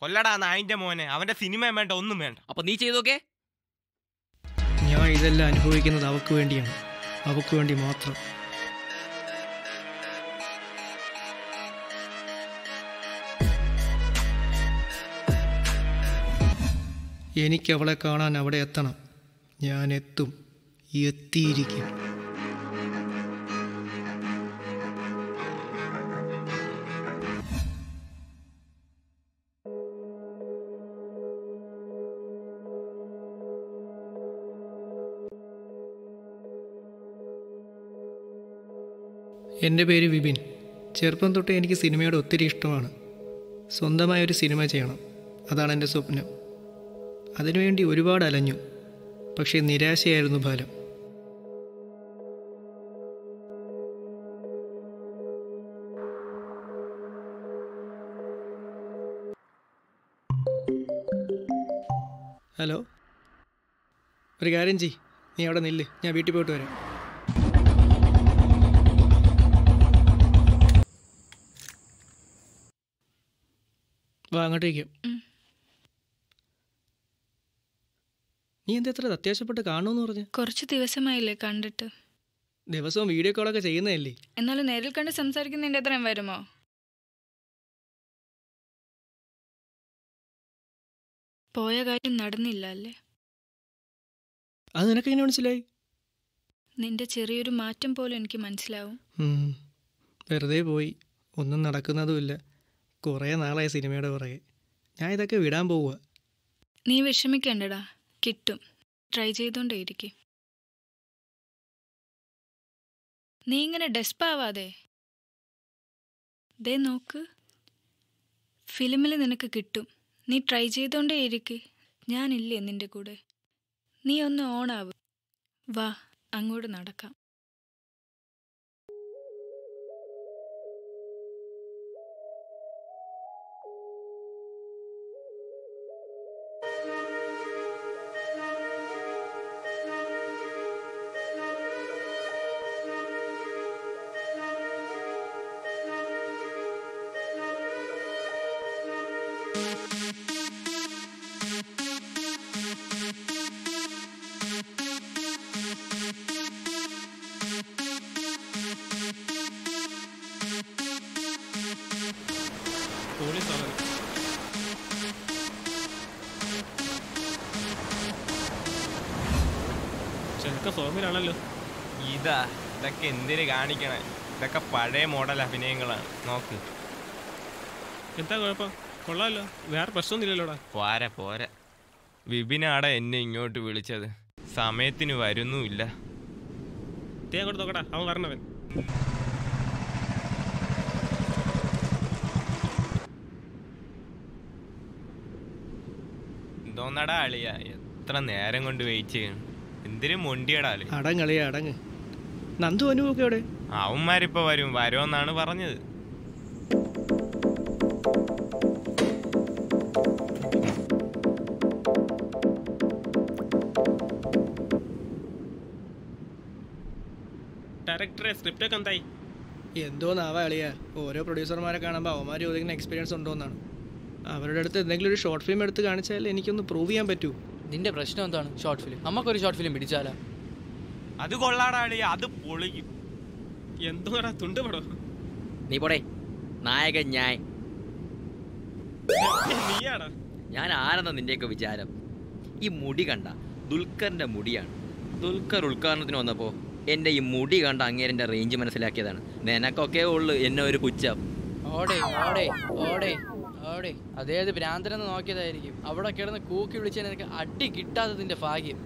കൊല്ലടാ നായിന്റെ മോനെ അവന്റെ സിനിമയും വേണ്ട ഒന്നും വേണ്ട അപ്പൊ നീ ചെയ്തോക്കെ ഞാൻ ഇതെല്ലാം അനുഭവിക്കുന്നത് അവക്ക് വേണ്ടിയാണ് അവക്ക് വേണ്ടി മാത്രം എനിക്ക് അവളെ കാണാൻ അവിടെ എത്തണം ഞാൻ എത്തും എത്തിയിരിക്കും എൻ്റെ പേര് വിപിൻ ചെറുപ്പം തൊട്ടേ എനിക്ക് സിനിമയോട് ഒത്തിരി ഇഷ്ടമാണ് സ്വന്തമായ ഒരു സിനിമ ചെയ്യണം അതാണ് എൻ്റെ സ്വപ്നം അതിനുവേണ്ടി ഒരുപാട് അലഞ്ഞു പക്ഷേ നിരാശയായിരുന്നു ഫലം ഹലോ ഒരു കാര്യം ചെയ് നീ അവിടെ നില്ല് ഞാൻ വീട്ടിൽ പോയിട്ട് വരാം വാ അങ്ങോട്ടേക്ക് നീ എന്താ എത്ര അത്യാവശ്യപ്പെട്ട് കാണുമെന്ന് പറഞ്ഞു കുറച്ച് ദിവസമായില്ലേ കണ്ടിട്ട് ദിവസവും വീഡിയോ കോളൊക്കെ ചെയ്യുന്നതല്ലേ എന്നാലും നേരിൽ കണ്ട് സംസാരിക്കുന്നതിൻ്റെ അത്രയും വരുമോ പോയ കാര്യം നടന്നില്ല അല്ലേ അത് നിനക്ക് എങ്ങനെ മനസ്സിലായി നിന്റെ ചെറിയൊരു മാറ്റം പോലും എനിക്ക് മനസ്സിലാവും ഉം. വെറുതെ പോയി ഒന്നും നടക്കുന്നതുമില്ല കുറേ നാളായി സിനിമയുടെ പുറകെ ഞാൻ ഇതൊക്കെ വിടാൻ പോവുക നീ വിഷമിക്കണ്ടടാ കിട്ടും ട്രൈ ചെയ്തോണ്ടേയിരിക്കും നീ ഇങ്ങനെ ഡെസ്പാവാതെ ദേ നോക്ക് ഫിലിമിൽ നിനക്ക് കിട്ടും നീ ട്രൈ ചെയ്തോണ്ടേ ഇരിക്ക് ഞാനില്ലേ നിന്റെ കൂടെ നീ ഒന്ന് ഓണാവ് വാ അങ്ങോട്ട് നടക്കാം ചെറുക്ക ഫോമിലാണല്ലോ ഇതാ ഇതൊക്കെ എന്തിന് കാണിക്കണേ ഇതൊക്കെ പഴയ മോഡൽ അഭിനയങ്ങളാണ് നോക്ക് എന്താ കുഴപ്പം കൊള്ളാമല്ലോ വേറെ പ്രശ്നമൊന്നുമില്ലല്ലോടാ പോരാ പോരാ വിപിനാടാ എന്നെ ഇങ്ങോട്ട് വിളിച്ചത് സമയത്തിന് വരുന്നുമില്ല തേ അങ്ങോട്ട് നോക്കടാ അവൻ വരണവൻ എന്തോന്നടാ അളിയ എത്ര നേരം കൊണ്ട് വെയിറ്റ് ചെയ്യണം എന്തിനും മൊണ്ടിയടാ അളി അടങ്ങളിയ അടങ്ങ് നന്ദു അനുവൊക്കെ അവിടെ അവന്മാരിപ്പോ വരും വരുമെന്നാണ് പറഞ്ഞത് ഡയറക്ടറെ സ്ക്രിപ്റ്റ് ഒക്കെ എന്തായി എന്തോന്നാവാ അളിയ ഓരോ പ്രൊഡ്യൂസർമാരെ കാണുമ്പോൾ അവന്മാർ ചോദിക്കുന്ന എക്സ്പീരിയൻസ് ഉണ്ടോന്നാണ് അവരുടെ അടുത്ത് എന്തെങ്കിലും ഒരു ഷോർട്ട് ഫിലിം എടുത്ത് കാണിച്ചാൽ എനിക്കൊന്ന് പ്രൂവ് ചെയ്യാൻ പറ്റൂ നിന്റെ പ്രശ്നം എന്താണ് ഷോർട്ട് ഫിലിം നമുക്കൊരു ഷോർട്ട് ഫിലിം പിടിച്ചാലാ അത് കൊള്ളാടാ അളിയ അത് പൊളിക്കും എന്തോടാ തുണ്ട് പടോ നീ പോടേ നായകൻ ഞാൻ നീയാടാ ഞാൻ ആരെന്ന നിന്റെയൊക്കെ വിചാരം ഈ മുടി കണ്ട ദുൽഖറിന്റെ മുടിയാണ് ദുൽഖർ ഉദ്ഘാടനത്തിന് വന്നപ്പോൾ എൻ്റെ ഈ മുടി കണ്ട അങ്ങേരൻ്റെ റേഞ്ച് മനസ്സിലാക്കിയതാണ് നിനക്കൊക്കെ ഉള്ളു എന്നെ ഒരു പുച്ഛം ഓടെ ഓടെ ഓടെ ഓടെ അതേത് ഭ്രാന്തനെന്ന് നോക്കിയതായിരിക്കും അവിടെ കിടന്ന് കൂക്കി വിളിച്ചാൽ നിനക്ക് അടി കിട്ടാത്തതിന്റെ ഭാഗ്യം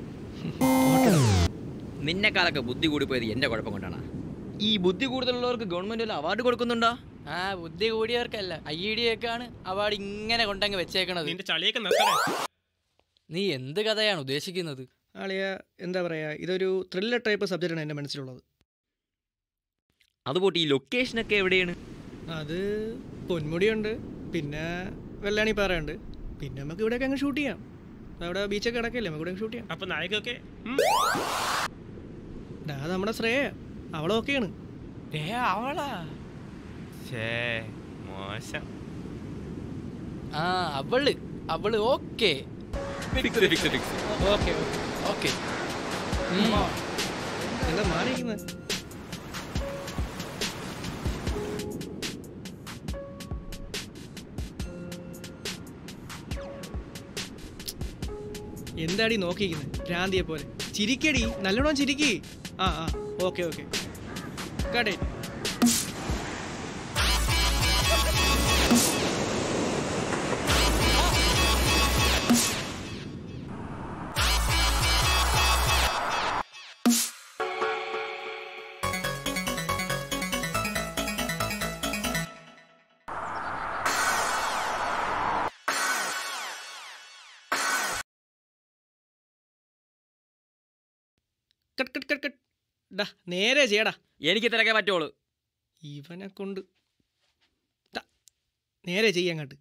നിന്നെക്കാളൊക്കെ ബുദ്ധി കൂടിപ്പോയത് എൻ്റെ കുഴപ്പം കൊണ്ടാണ് ഈ ബുദ്ധി കൂടുതലുള്ളവർക്ക് ഗവൺമെൻറ് വല്ല അവാർഡ് കൊടുക്കുന്നുണ്ടോ ആ ബുദ്ധി കൂടിയവർക്കല്ല ഐ ഡി ഒക്കെയാണ് അവാർഡ് ഇങ്ങനെ കൊണ്ടങ്ങ് വെച്ചേക്കണത് നിന്റെ ചളിയൊക്കെ നിർത്തണേ നീ എന്ത് കഥയാണ് ഉദ്ദേശിക്കുന്നത് അളിയ എന്താ പറയുക ഇതൊരു ത്രില്ലർ ടൈപ്പ് സബ്ജക്റ്റാണ് എൻ്റെ മനസ്സിലുള്ളത് അതുപോട്ട് ഈ ലൊക്കേഷനൊക്കെ എവിടെയാണ് അത് പൊന്മുടിയുണ്ട് പിന്നെ വെള്ളാണിപ്പാറയുണ്ട് പിന്നെ നമുക്ക് ഇവിടെയൊക്കെ അങ്ങ് ഷൂട്ട് ചെയ്യാം അവിടെ ബീച്ചൊക്കെ കിടക്കല്ലേ നമുക്ക് ഇവിടെ ഷൂട്ട് ചെയ്യാം അപ്പൊ നായകൊക്കെ ഡാ അത് നമ്മുടെ ശ്രേയ അവളൊക്കെയാണ് ഏ അവളാ ഷേ മോശം ആ അവള് അവള് okay fix fix fix okay okay എന്താ മാറിയിരിക്കുന്നത് എന്താടി നോക്കിയിരിക്കുന്നത് ഭ്രാന്തിയെ പോലെ ചിരിക്കടി നല്ലോണം ചിരിക്കി ആ ആ ഓക്കെ ഓക്കെ കടേ കട്ട് കട്ട് കട്ട് കട്ട് ഡാ നേരെ ചെയ്യടാ എനിക്ക് ഇത്രയൊക്കെ പറ്റുള്ളൂ ഇവനെ കൊണ്ട് ദാ, നേരെ ചെയ്യാങ്ങാട്ട്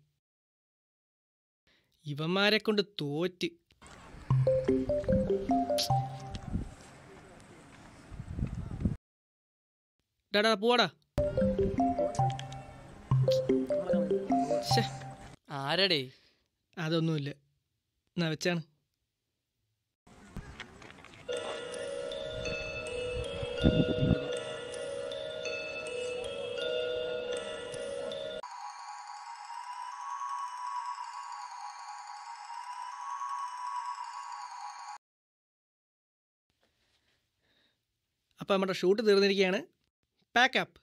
ഇവന്മാരെ കൊണ്ട് തോറ്റ് ഡാടാ പോവാടാ ശ്ശെ, ആരടേ അതൊന്നുമില്ല എന്നാ വെച്ചാണ് അപ്പോൾ നമ്മുടെ ഷൂട്ട് തീർന്നിരിക്കുകയാണ് പാക്കപ്പ്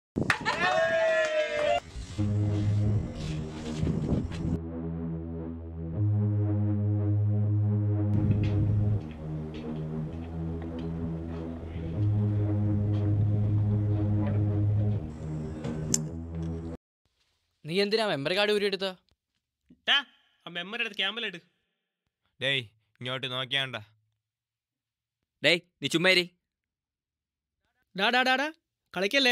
നീ എന്തിനാ മെമ്പർ കാർഡ് ഊരിയെടുത്ത ടാ ആ മെമ്മറി എടുത്ത് ക്യാമറ ഡേയ് ഇങ്ങോട്ട് നോക്കിയാണ്ട ഡേയ് നീ ചുമ്മാരി ഡാ ഡാ ഡാ ഡാ കളിക്കല്ലേ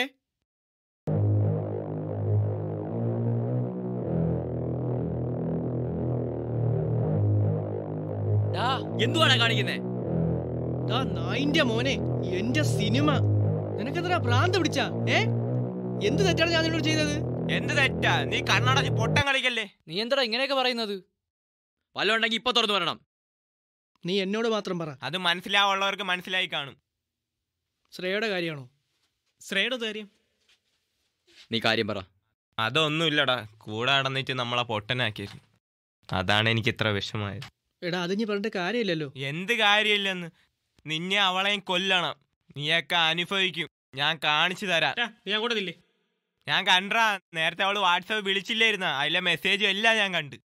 ഡാ എന്തുവാടാ കാണിക്കുന്നേ ഡാ നായിന്റെ മോനെ എന്റെ സിനിമ നിനക്കെന്താ ഭ്രാന്ത് പിടിച്ചാ ഏ എന്ത് തെറ്റാണ് ഞാൻ നിന്നോട് ചെയ്തത് എന്ത് തെറ്റാ നീ കണ്ണടച്ച് പൊട്ടം കളിക്കല്ലേ നീ എന്താടാ ഇങ്ങനെയൊക്കെ പറയുന്നത് വല്ലതും ഉണ്ടെങ്കിൽ ഇപ്പൊ തുറന്നു വരണം നീ എന്നോട് മാത്രം പറ അത് മനസ്സിലാവുള്ളവർക്ക് മനസ്സിലായി കാണും ശ്രേയയുടെ കാര്യമാണോ ശ്രേയുടെ കാര്യം നീ കാര്യം പറ അതൊന്നുമില്ലടാ കൂടെ നടന്നിട്ട് നമ്മളെ പൊട്ടനാക്കിയത് അതാണ് എനിക്ക് ഇത്ര വിഷമായത് എടാ അത് നീ പറഞ്ഞിട്ട് കാര്യമില്ലല്ലോ എന്ത് കാര്യമില്ലെന്ന് നിന്നെ അവളെയും കൊല്ലണം നീയൊക്കെ അനുഭവിക്കും ഞാൻ കാണിച്ചു തരാം ടാ നീ അങ്ങോട്ട് നില്ലേ ഞാൻ കണ്ടാ നേരത്തെ അവള് വാട്സാപ്പ് വിളിച്ചില്ലായിരുന്ന അതിലെ മെസ്സേജും എല്ലാം ഞാൻ കണ്ട്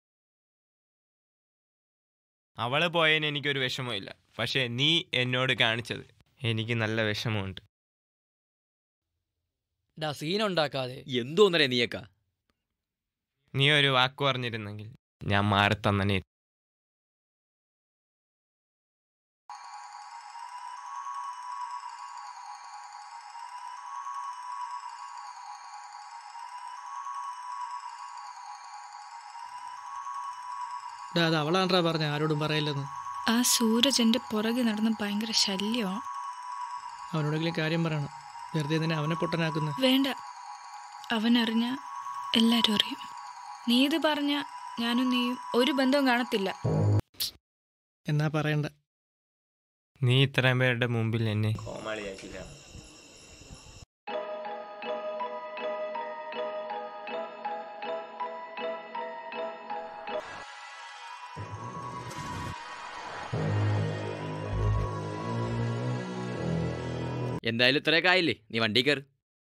അവള് പോയതിന് എനിക്കൊരു വിഷമമില്ല പക്ഷെ നീ എന്നോട് കാണിച്ചത് എനിക്ക് നല്ല വിഷമമുണ്ട് ഡാ സീൻ ഉണ്ടാക്കാതെ എന്തോന്നറേ നീയൊക്കെ നീ ഒരു വാക്ക് പറഞ്ഞിരുന്നെങ്കിൽ ഞാൻ മാറി തന്നെ ഡാ അത് അവളാണ്ടാ പറഞ്ഞ ആരോടും പറയില്ലെന്ന് ആ സൂരജ് എൻ്റെ പുറകെ നടന്ന് ഭയങ്കര ശല്യമാണ് അവനോടെങ്കിലും കാര്യം പറയണം വെറുതെ തന്നെ അവനെ പൊട്ടനാക്കുന്ന വേണ്ട അവനറിഞ്ഞ എല്ലാവരും അറിയും നീ ഇത് പറഞ്ഞ ഞാനും നീയും ഒരു ബന്ധവും കാണത്തില്ല എന്നാ പറയണ്ട നീ ഇത്രയും പേരുടെ മുമ്പിൽ എന്നെ കോമാളിയാക്കില്ല എന്തായാലും ഇത്രയൊക്കെ ആയില്ലേ നീ വണ്ടി കയറി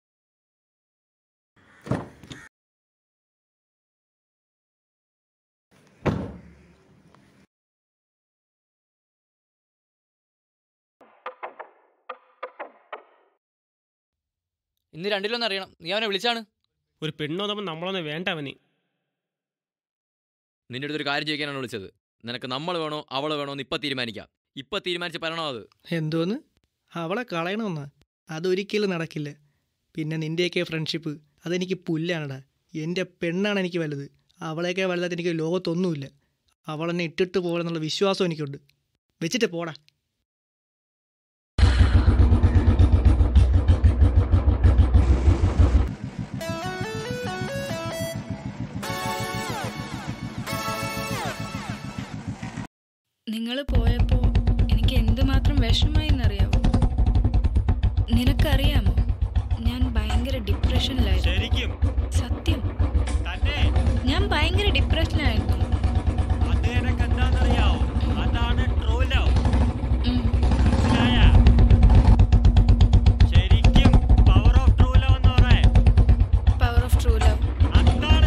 ഇന്ന് രണ്ടിലൊന്നും അറിയണം നീ അവനെ വിളിച്ചാണ് ഒരു പെണ്ണ് വന്നപ്പോൾ നമ്മളൊന്നും വേണ്ട അവന് നിന്റെ അടുത്തൊരു കാര്യം ചോദിക്കാനാണ് വിളിച്ചത് നിനക്ക് നമ്മൾ വേണോ അവൾ വേണോ എന്ന് ഇപ്പം തീരുമാനിക്കാം ഇപ്പം തീരുമാനിച്ച് പറയണോ അത് എന്തോന്ന് അവളെ കളയണമെന്നാ അതൊരിക്കലും നടക്കില്ല പിന്നെ നിൻ്റെയൊക്കെ ഫ്രണ്ട്ഷിപ്പ് അതെനിക്ക് പുല്ലാണടാ എൻ്റെ പെണ്ണാണ് എനിക്ക് വലുത് അവളെയൊക്കെ വലുതായിട്ട് എനിക്ക് ലോകത്തൊന്നുമില്ല അവളെന്നെ ഇട്ടിട്ട് പോകണമെന്നുള്ള വിശ്വാസം എനിക്കുണ്ട് വെച്ചിട്ട് പോടാ നിങ്ങൾ പോയപ്പോൾ എനിക്ക് എന്തുമാത്രം വിഷമായി എന്നറിയാവോ നിനക്കറിയാമോ ഞാൻ ഭയങ്കര ഡിപ്രഷനിലായിരുന്നു ശരിക്കും സത്യം തന്നെ ഞാൻ ഭയങ്കര ഡിപ്രഷനിലായിരുന്നു അത് എനക്ക് എന്താണെന്നറിയാവോ അതാണ് ട്രൂ ലവ് ഉം. മനസ്സിലായ ശരിക്കും പവർ ഓഫ് ട്രൂ ലവ് എന്ന് പറയാൻ പവർ ഓഫ് ട്രൂ ലവ് അതാണ്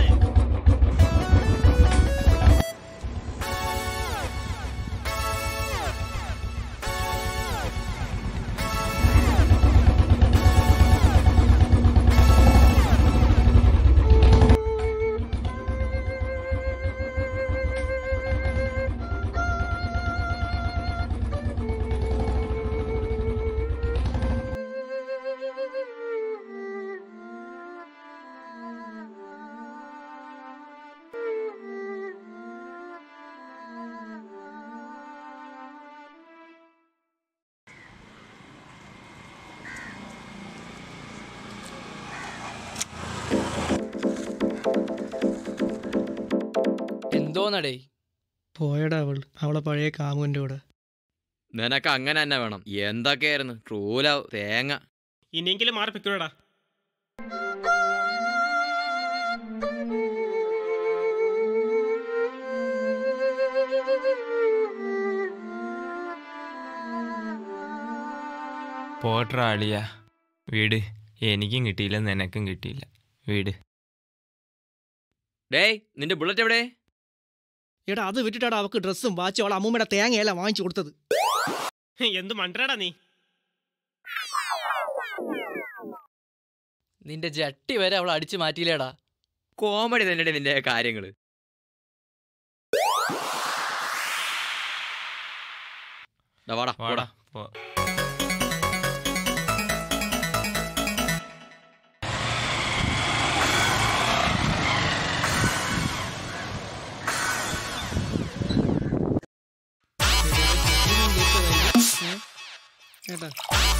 എന്തോന്നടേ പോയടാ അവൾ അവളെ പഴയ കാമുവിൻ്റെ കൂടെ നിനക്ക് അങ്ങനെ തന്നെ വേണം എന്തൊക്കെയായിരുന്നു ട്രൂ ലവ് തേങ്ങ ഇനിയെങ്കിലും മാറി പൊയ്ക്കോടാ പോട്ര അളിയ വീട് എനിക്കും കിട്ടിയില്ല നിനക്കും കിട്ടിയില്ല വീട് ഡേയ് നിന്റെ ബുള്ളറ്റ് എവിടെ എടാ അത് വിട്ടിട്ടാടാ അവൾക്ക് ഡ്രസ്സും വാച്ചും അവളെ അമ്മൂമ്മയുടെ തേങ്ങയെല്ലാം വാങ്ങിച്ചു കൊടുത്തത് എന്ത് മണ്ടടാ നീ നിന്റെ ജട്ടി വരെ അവൾ അടിച്ചു മാറ്റിയില്ലേടാ കോമഡി തന്നെ നിന്റെ കാര്യങ്ങള് ദാ വാടാ വാടാ വാടാ പോ കേട്ടാ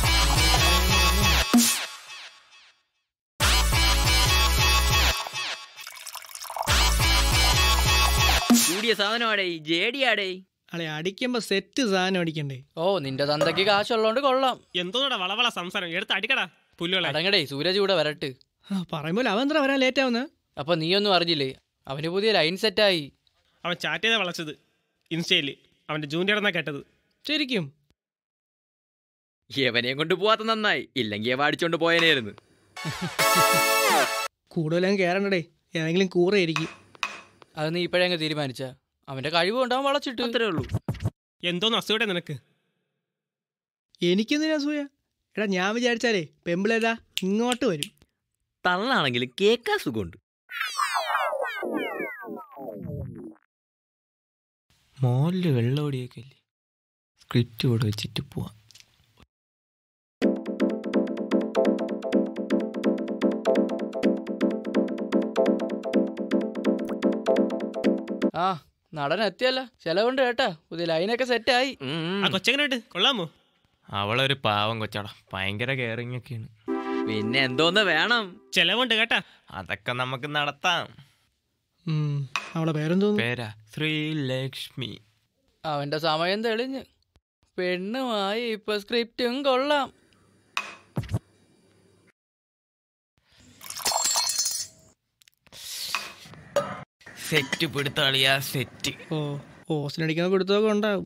കൂടിയ സാധനമാടേ ജേഡിയാടേ അളെ അടിക്കുമ്പോ സെറ്റ് സാധനം അടിക്കണ്ടേ ഓ നിന്റെ തന്തയ്ക്ക് കാശുള്ളോണ്ട് കൊള്ളാം എന്തോന്നടാ വളവള സംസാരം എടുത്ത് അടിക്കടാ പുല്ലുകളെ അടങ്ങടേ സൂരജ് കൂടെ വരട്ട് ആ, പറയുമ്പോൾ അവൻ എന്താ വരാൻ ലേറ്റ് ആവുന്നത് അപ്പൊ നീയൊന്നും അറിഞ്ഞില്ലേ അവന് പുതിയ ലൈൻ സെറ്റായി അവൻ ചാറ്റ് ചെയ്താ വളച്ചത് ഇൻസ്റ്റയിൽ അവന്റെ ജൂനിയർ എന്നാ കേട്ടത് ശരിക്കും യവനെയും കൊണ്ട് പോവാത്ത നന്നായി ഇല്ലെങ്കിൽ അവ അടിച്ചോണ്ട് പോയനായിരുന്നു കൂടുതലും കയറണ്ടേ ഏതെങ്കിലും കൂറയായിരിക്കും അത് നീ ഇപ്പോഴേ അങ്ങ് തീരുമാനിച്ച അവന്റെ കഴിവ് കൊണ്ടാവും വളച്ചിട്ട് അത്രേ ഉള്ളൂ എന്തോന്ന് അസുഖടെ നിനക്ക് എനിക്കെന്തിനാ അസൂയ എടാ ഞാൻ വിചാരിച്ചാലേ പെമ്പിളേതാ ഇങ്ങോട്ട് വരും തള്ളാണെങ്കിലും കേക്കാൻ സുഖമുണ്ട് മോളില് വെള്ളമോടിയൊക്കെ ഇല്ലേ സ്ക്രിപ്റ്റ് കൂടെ വെച്ചിട്ട് പോവാം ആ നടൻ എത്തിയല്ല ചെലവുണ്ട് കേട്ടാ പുതിയ ലൈനൊക്കെ സെറ്റായി ഉം. ആ കൊച്ചെങ്ങനെയുണ്ട് കൊള്ളാമോ അവളൊരു പാവം കൊച്ചാടാ ഭയങ്കര കെയറിങ് ഒക്കെയാണ് പിന്നെ എന്തോന്ന് വേണം ചെലവുണ്ട് കേട്ടാ അതൊക്കെ നമുക്ക് നടത്താം ഉം, അവളെ പേരെന്തോന്നു പേരാ ശ്രീലക്ഷ്മി അവന്റെ സമയം തെളിഞ്ഞ് പെണ്ണുമായി ഇപ്പൊ സ്ക്രിപ്റ്റും കൊള്ളാം സെറ്റ് പിടുത്താളിയാ സെറ്റ് ഓ ഓസിനടിക്കുന്ന പിടുത്തമൊക്കെ ഉണ്ടാവും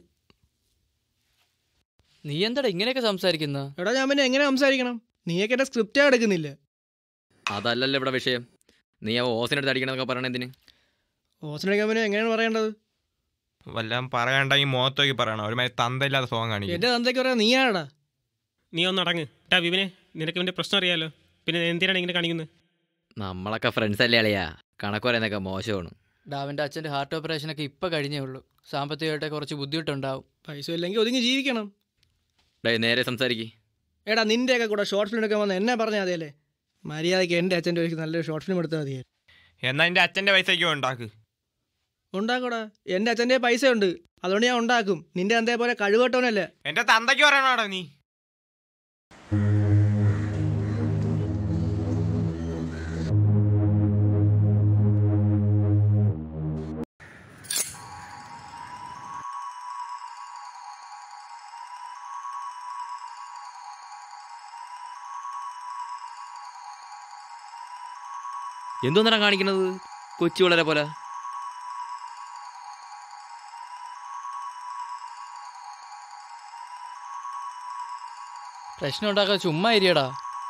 നീ എന്താടാ ഇങ്ങനെയൊക്കെ സംസാരിക്കുന്ന എടാ ഞാൻ പിന്നെ എങ്ങനെ സംസാരിക്കണം നീയൊക്കെ എന്റെ സ്ക്രിപ്റ്റേ എടുക്കുന്നില്ല അതല്ലല്ലോ ഇവിടെ വിഷയം നീ ആ ഓസിനെടുത്ത് അടിക്കണമെന്നൊക്കെ പറയണ എന്തിന് ഓസിനടിക്കാൻ പിന്നെ എങ്ങനെയാണ് പറയേണ്ടത് വല്ലതും പറയാണ്ടെങ്കിൽ മുഖത്തേക്ക് പറയണം ഒരുമാതിരി തന്തയില്ലാത്ത സോങ് കാണിക്കും എന്റെ തന്തയ്ക്ക് പറയാ നീയാടാ നീ ഒന്ന് അടങ്ങ് ടാ വിപിനെ നിനക്ക് ഇവന്റെ പ്രശ്നം അറിയാലോ പിന്നെ എന്തിനാണ് ഇങ്ങനെ കാണിക്കുന്നത് നമ്മളൊക്കെ ഫ്രണ്ട്സ് അല്ലേ അളിയാ കണക്ക് പറയുന്നൊക്കെ മോശമാണ് ഡാവിന്റെ അച്ഛന്റെ ഹാർട്ട് ഓപ്പറേഷനൊക്കെ ഇപ്പൊ കഴിഞ്ഞേ ഉള്ളൂ സാമ്പത്തികമായിട്ട് കുറച്ച് ബുദ്ധിമുട്ടുണ്ടാവും പൈസ ഇല്ലെങ്കിൽ ഒതുങ്ങി ജീവിക്കണം ഡേ നേരെ സംസാരിക്ക് എടാ നിന്റെയൊക്കെ കൂടെ ഷോർട്ട് ഫിലിം എടുക്കാൻ വന്ന എന്നെ പറഞ്ഞാൽ മതിയല്ലേ മര്യാദയ്ക്ക് എൻ്റെ അച്ഛൻ്റെ ഒരു നല്ലൊരു ഷോർട്ട് ഫിലിം എടുത്താൽ മതിയേ എന്നാ എൻ്റെ അച്ഛൻ്റെ പൈസയ്ക്ക് ഉണ്ടാക്ക് ഉണ്ടാക്കൂടാ എൻ്റെ അച്ഛൻ്റെ പൈസ ഉണ്ട് അതുകൊണ്ട് ഞാൻ ഉണ്ടാക്കും നിന്റെ അന്തേ പോലെ കഴിവട്ടവനല്ലേ എൻ്റെ തന്തയ്ക്ക് പറയണോടാ നീ എന്തോന്നാ കാണിക്കുന്നത് കൊച്ചു വളരെ പോലെ പ്രശ്നം ഉണ്ടാക്കാതെ ചുമ്മാ ഇരിയടാ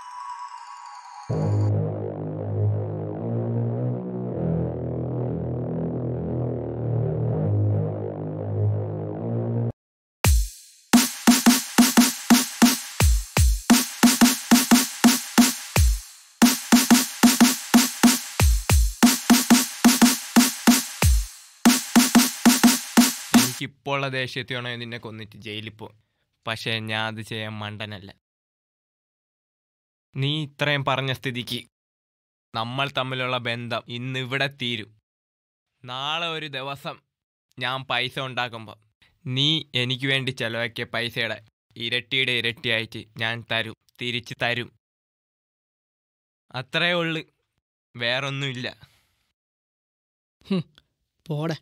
എനിക്കിപ്പോൾ ഉള്ള ദേഷ്യത്തിൽ വേണേ നിന്നെ കൊന്നിട്ട് ജയിലിൽ പോ പക്ഷേ ഞാൻ അത് ചെയ്യാൻ മണ്ടനല്ല നീ ഇത്രയും പറഞ്ഞ സ്ഥിതിക്ക് നമ്മൾ തമ്മിലുള്ള ബന്ധം ഇന്ന് ഇവിടെ തീരും നാളെ ഒരു ദിവസം ഞാൻ പൈസ ഉണ്ടാക്കുമ്പോൾ നീ എനിക്ക് വേണ്ടി ചെലവാക്കിയ പൈസയുടെ ഇരട്ടിയുടെ ഇരട്ടിയായിട്ട് ഞാൻ തരും തിരിച്ച് തരും അത്രേ ഉള്ളു വേറൊന്നുമില്ല പോടെ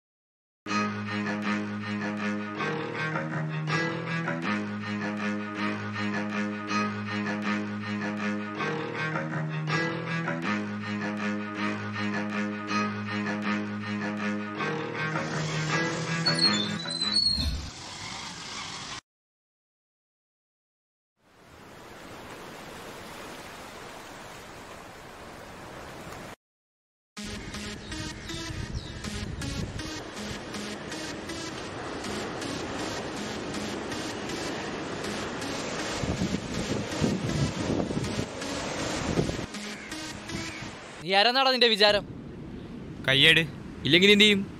നീ ആരെന്നാടാ നിന്റെ വിചാരം കയ്യേട് ഇല്ലെങ്കിൽ എന്ത് ചെയ്യും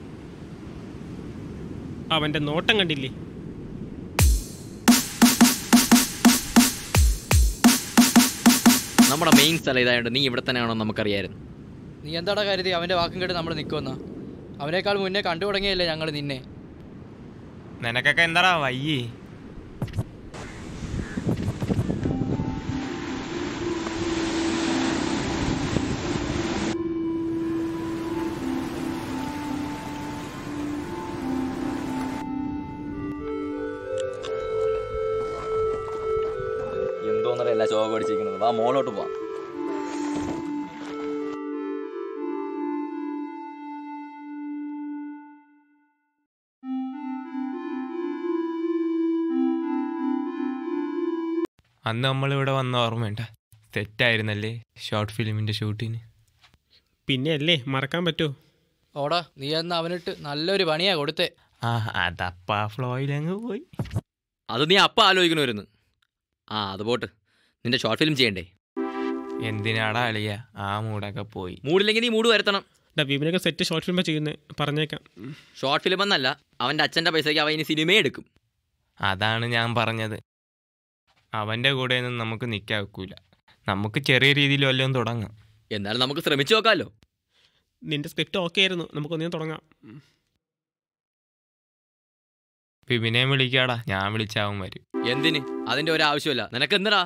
അവൻ്റെ നോട്ടം കണ്ടില്ലേ നമ്മുടെ മെയിൻ സ്ഥലം ഇതായതുകൊണ്ട് നീ ഇവിടെ തന്നെയാണോ നമുക്കറിയായിരുന്നു നീ എന്താടാ കരുതി അവന്റെ വാക്കും കേട്ട് നമ്മൾ നിൽക്കുമെന്നാ അവനേക്കാൾ മുന്നേ കണ്ടു തുടങ്ങിയല്ലേ ഞങ്ങൾ നിന്നെ നിനക്കൊക്കെ എന്താടാ വയ്യേ എന്തോന്നറിയല്ല ചോക അടിച്ചിരിക്കുന്നത് വാ മോളോട്ട് പോവാം അന്ന് നമ്മളിവിടെ വന്ന ഓർമ്മയുണ്ട തെറ്റായിരുന്നല്ലേ ഷോർട്ട് ഫിലിമിൻ്റെ ഷൂട്ടിന് പിന്നെ അല്ലേ മറക്കാൻ പറ്റുമോ ഓടാ നീ എന്നാ അവനിട്ട് നല്ലൊരു പണിയാ കൊടുത്തേ ആ അതപ്പ ഫ്ലോയിലങ്ങ് പോയി അത് നീ അപ്പം ആലോചിക്കണമായിരുന്നു ആ അത് പോട്ട് നിന്റെ ഷോർട്ട് ഫിലിം ചെയ്യണ്ടേ എന്തിനാടാ അളിയ ആ മൂടൊക്കെ പോയി മൂടില്ലെങ്കിൽ നീ മൂട് വരുത്തണം ഡാ വിപിനൊക്കെ സെറ്റ് ഷോർട്ട് ഫിലിമാണ് ചെയ്യുന്നത് പറഞ്ഞേക്കാം ഉം. ഷോർട്ട് ഫിലിം എന്നല്ല അവൻ്റെ അച്ഛൻ്റെ പൈസയ്ക്ക് അവൻ ഇനി സിനിമ എടുക്കും അതാണ് ഞാൻ പറഞ്ഞത് അവൻ്റെ കൂടെയൊന്നും നമുക്ക് നിൽക്കാൻ ഒക്കൂല നമുക്ക് ചെറിയ രീതിയിൽ വല്ലതും തുടങ്ങാം എന്നാലും നമുക്ക് ശ്രമിച്ചു നോക്കാമല്ലോ നിന്റെ സ്ക്രിപ്റ്റ് ഓക്കെ ആയിരുന്നു നമുക്കൊന്നിനും തുടങ്ങാം ഉം. വിപിനെയും വിളിക്കാടാ ഞാൻ വിളിച്ചാവും വരും എന്തിന് അതിൻ്റെ ഒരു ആവശ്യമില്ല നിനക്ക് എന്തിനാ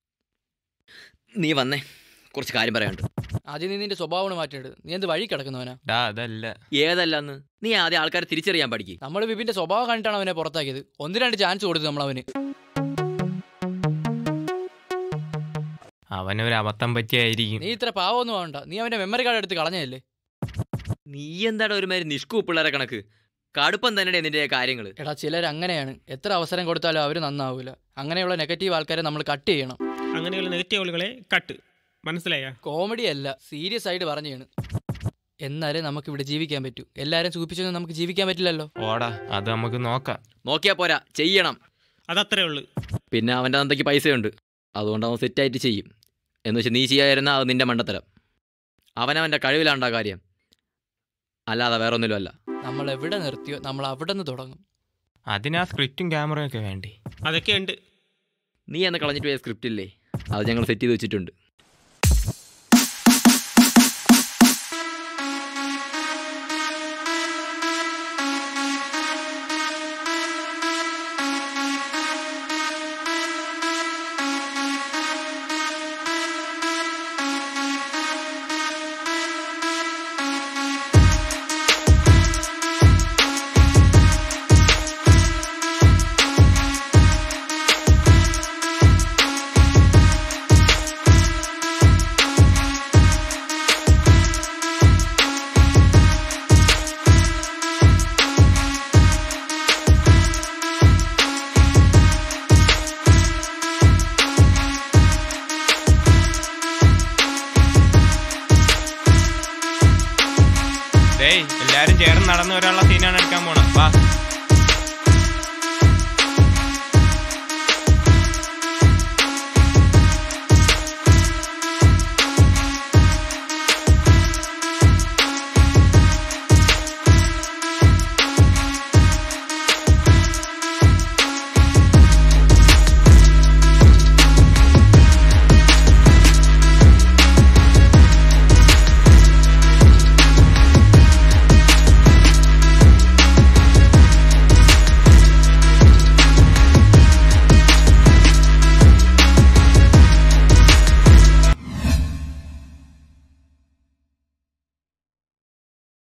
നീ വന്നേ കുറച്ച് കാര്യം പറയാനുണ്ട് ആദ്യം നീ നിന്റെ സ്വഭാവമാണ് മാറ്റേണ്ടത് നീ എന്ത് വഴി കിടക്കുന്നവനാ ഡാ അതല്ല ഏതല്ലെന്ന് നീ ആദ്യം ആൾക്കാരെ തിരിച്ചറിയാൻ പഠിക്ക് നമ്മൾ വിപിന്റെ സ്വഭാവം കണ്ടിട്ടാണ് അവനെ പുറത്താക്കിയത് ഒന്ന് രണ്ട് ചാൻസ് കൊടുത്തു നമ്മൾ അവന് അവനൊരു അബദ്ധം പറ്റിയായിരിക്കും നീ ഇത്ര പാവമൊന്നും ആവണ്ട നീ അവന്റെ മെമ്മറി കാർഡ് എടുത്ത് കളഞ്ഞല്ലേ നീ എന്താടാ ഒരുമാതിരി നിഷ്കു പിള്ളേരെ കണക്ക് കടുപ്പം തന്നെ നിന്റെ കാര്യങ്ങൾ എടാ ചിലർ അങ്ങനെയാണ് എത്ര അവസരം കൊടുത്താലും അവർ നന്നാവൂല അങ്ങനെയുള്ള നെഗറ്റീവ് ആൾക്കാരെ നമ്മൾ കട്ട് ചെയ്യണം അങ്ങനെയുള്ള നെഗറ്റീവ് ആളുകളെ കട്ട് മനസ്സിലായ കോമഡി അല്ല സീരിയസ് ആയിട്ട് പറഞ്ഞാണ് എന്നാലേ നമുക്ക് ഇവിടെ ജീവിക്കാൻ പറ്റൂ എല്ലാരും സൂപ്പിച്ചൊന്നും നമുക്ക് ജീവിക്കാൻ പറ്റില്ലല്ലോ ഓടാ അത് നമുക്ക് നോക്കാം നോക്കിയാ പോരാ ചെയ്യണം അതത്രേ ഉള്ളൂ പിന്നെ അവൻ്റെ തന്തയ്ക്ക് പൈസയുണ്ട് അതുകൊണ്ട് അവൻ സെറ്റായിട്ട് ചെയ്യും എന്ന് വെച്ചാൽ നീ ചെയ്യാതിരുന്ന അത് നിന്റെ മണ്ടത്തരം അവനവൻ്റെ കഴിവിലാണ്ടാ കാര്യം അല്ലാതെ വേറെ ഒന്നിലുമല്ല നമ്മൾ എവിടെ നിർത്തിയോ നമ്മൾ അവിടെ നിന്ന് തുടങ്ങും അതിനാ സ്ക്രിപ്റ്റും ക്യാമറയും ഒക്കെ വേണ്ടേ അതൊക്കെ ഉണ്ട് നീ എന്ന് കളഞ്ഞിട്ട് പോയ സ്ക്രിപ്റ്റ് ഇല്ലേ അത് ഞങ്ങൾ സെറ്റ് ചെയ്ത് വെച്ചിട്ടുണ്ട് എല്ലാരും ചേർന്ന് നടന്നു വരാനുള്ള സീനാണ് എടുക്കാൻ പോണം വാ